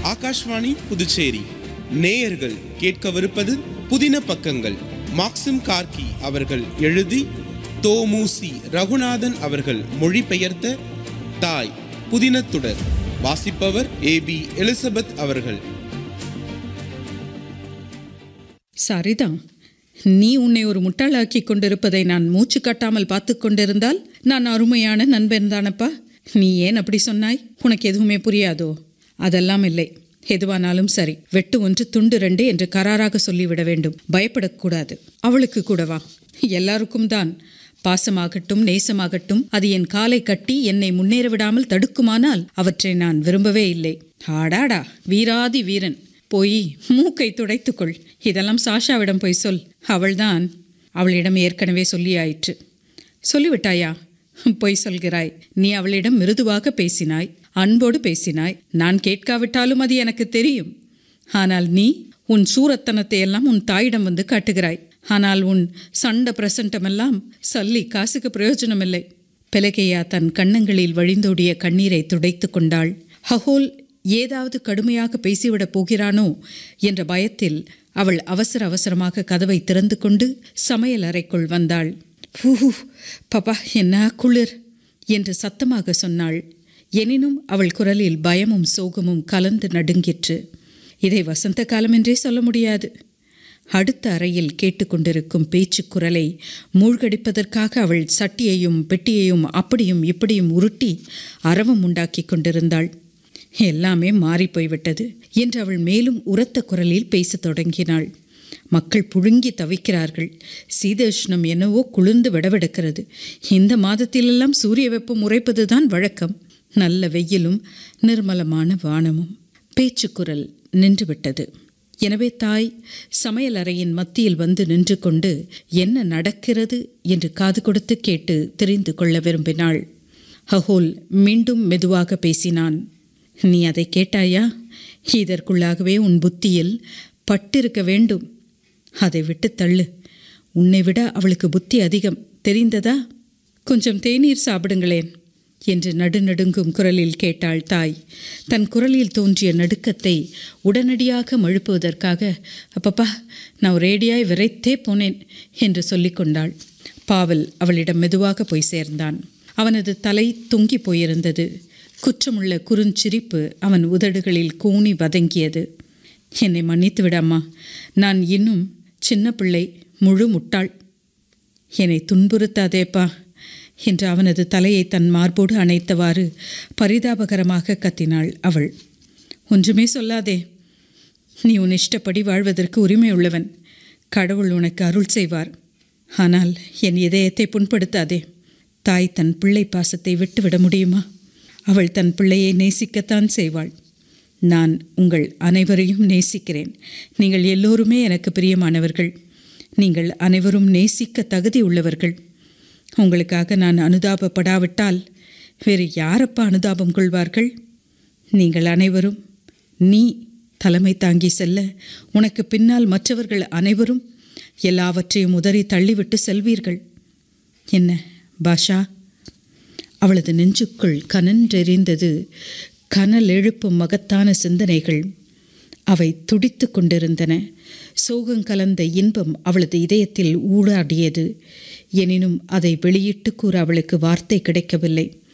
ஆகாஷ்வாணி புதுச்சேரி நேயர்கள் கேட்கவிருப்பது புதின பக்கங்கள் மாக்சிம் கார்கி அவர்கள் எழுதி தோமுசி ரகுநாதன் அவர்கள் மொழிபெயர்த்த தாய் புதினத்துடர் வாசிப்பவர் ஏபி எலிசபெத் அவர்கள் சரிதான் நீ உன்னை ஒரு முட்டாளாக்கி கொண்டிருப்பதை நான் மூச்சு கட்டாமல் பார்த்து கொண்டிருந்தால் நான் அருமையான நண்பன் தானப்பா நீ ஏன் அப்படி சொன்னாய் உனக்கு எதுவுமே புரியாதோ அதெல்லாம் இல்லை எதுவானாலும் சரி வெட்டு ஒன்று துண்டு ரெண்டு என்று கராராக சொல்லிவிட வேண்டும் பயப்படக்கூடாது அவளுக்கு கூடவா எல்லாருக்கும் தான் பாசமாகட்டும் நேசமாகட்டும் அது என் காலை கட்டி என்னை முன்னேற விடாமல் தடுக்குமானால் அவற்றை நான் விரும்பவே இல்லை ஆடாடா வீராதி வீரன் போய் மூக்கை துடைத்துக்கொள் இதெல்லாம் சாஷாவிடம் போய் சொல் அவள்தான் அவளிடம் ஏற்கனவே சொல்லியாயிற்று சொல்லிவிட்டாயா பொய் சொல்கிறாய் நீ அவளிடம் மிருதுவாக பேசினாய் அன்போடு பேசினாய் நான் கேட்காவிட்டாலும் அது எனக்கு தெரியும் ஆனால் நீ உன் சூரத்தனத்தை எல்லாம் உன் தாயிடம் வந்து காட்டுகிறாய் ஆனால் உன் சண்ட பிரசண்டமெல்லாம் சல்லி காசுக்கு பிரயோஜனமில்லை பெலகையா தன் கன்னங்களில் வழிந்தோடிய கண்ணீரை துடைத்து கொண்டாள் ஹஹோல் ஏதாவது கடுமையாக பேசிவிடப் போகிறானோ என்ற பயத்தில் அவள் அவசர அவசரமாக கதவை திறந்து கொண்டு சமையல் அறைக்குள் வந்தாள் ஹூ பப்பா என்ன குளிர் என்று சத்தமாக சொன்னாள் எனினும் அவள் குரலில் பயமும் சோகமும் கலந்து நடுங்கிற்று இதை வசந்த காலம் என்றே சொல்ல முடியாது அடுத்த அறையில் கேட்டுக்கொண்டிருக்கும் பேச்சு குரலை மூழ்கடிப்பதற்காக அவள் சட்டியையும் பெட்டியையும் அப்படியும் இப்படியும் உருட்டி அரவம் உண்டாக்கி கொண்டிருந்தாள் எல்லாமே மாறி போய்விட்டது என்று அவள் மேலும் உரத்த குரலில் பேசத் தொடங்கினாள் மக்கள் புழுங்கி தவிக்கிறார்கள் சீதோஷ்ணம் என்னவோ குளிர்ந்து விடவெடுக்கிறது இந்த மாதத்திலெல்லாம் சூரிய வெப்பம் உரைப்பதுதான் வழக்கம் நல்ல வெயிலும் நிர்மலமான வானமும் பேச்சுக்குரல் நின்றுவிட்டது எனவே தாய் சமையல் அறையின் மத்தியில் வந்து நின்று கொண்டு என்ன நடக்கிறது என்று காது கொடுத்து கேட்டு தெரிந்து கொள்ள விரும்பினாள் ஹஹோல் மீண்டும் மெதுவாக பேசினான் நீ அதை கேட்டாயா இதற்குள்ளாகவே உன் புத்தியில் பட்டிருக்க வேண்டும் அதை விட்டு தள்ளு உன்னை விட அவளுக்கு புத்தி அதிகம் தெரிந்ததா கொஞ்சம் தேநீர் சாப்பிடுங்களேன் என்று நடுநடுங்கும் குரலில் கேட்டாள் தாய் தன் குரலில் தோன்றிய நடுக்கத்தை உடனடியாக மழுப்புவதற்காக அப்பப்பா நான் ரேடியாய் விரைத்தே போனேன் என்று சொல்லிக்கொண்டாள் பாவல் அவளிடம் மெதுவாக போய் சேர்ந்தான் அவனது தலை தொங்கி போயிருந்தது குற்றமுள்ள குறுஞ்சிரிப்பு அவன் உதடுகளில் கூனி வதங்கியது என்னை மன்னித்து விடாமா நான் இன்னும் சின்ன பிள்ளை முழு முட்டாள் என்னை துன்புறுத்தாதேப்பா என்று அவனது தலையை தன் மார்போடு அணைத்தவாறு பரிதாபகரமாக கத்தினாள் அவள் ஒன்றுமே சொல்லாதே நீ உன் இஷ்டப்படி வாழ்வதற்கு உரிமை உள்ளவன் கடவுள் உனக்கு அருள் செய்வார் ஆனால் என் இதயத்தை புண்படுத்தாதே தாய் தன் பிள்ளை பாசத்தை விட்டுவிட முடியுமா அவள் தன் பிள்ளையை நேசிக்கத்தான் செய்வாள் நான் உங்கள் அனைவரையும் நேசிக்கிறேன் நீங்கள் எல்லோருமே எனக்கு பிரியமானவர்கள் நீங்கள் அனைவரும் நேசிக்க தகுதி உள்ளவர்கள் உங்களுக்காக நான் அனுதாபப்படாவிட்டால் வேறு யாரப்பா அனுதாபம் கொள்வார்கள் நீங்கள் அனைவரும் நீ தலைமை தாங்கி செல்ல உனக்கு பின்னால் மற்றவர்கள் அனைவரும் எல்லாவற்றையும் உதறி தள்ளிவிட்டு செல்வீர்கள் என்ன பாஷா அவளது நெஞ்சுக்குள் கனன்றெறிந்தது கனல் எழுப்பும் மகத்தான சிந்தனைகள் அவை துடித்து கொண்டிருந்தன சோகங்கலந்த இன்பம் அவளது இதயத்தில் ஊடாடியது எனினும் அதை வெளியிட்டு கூற அவளுக்கு வார்த்தை கிடைக்கவில்லை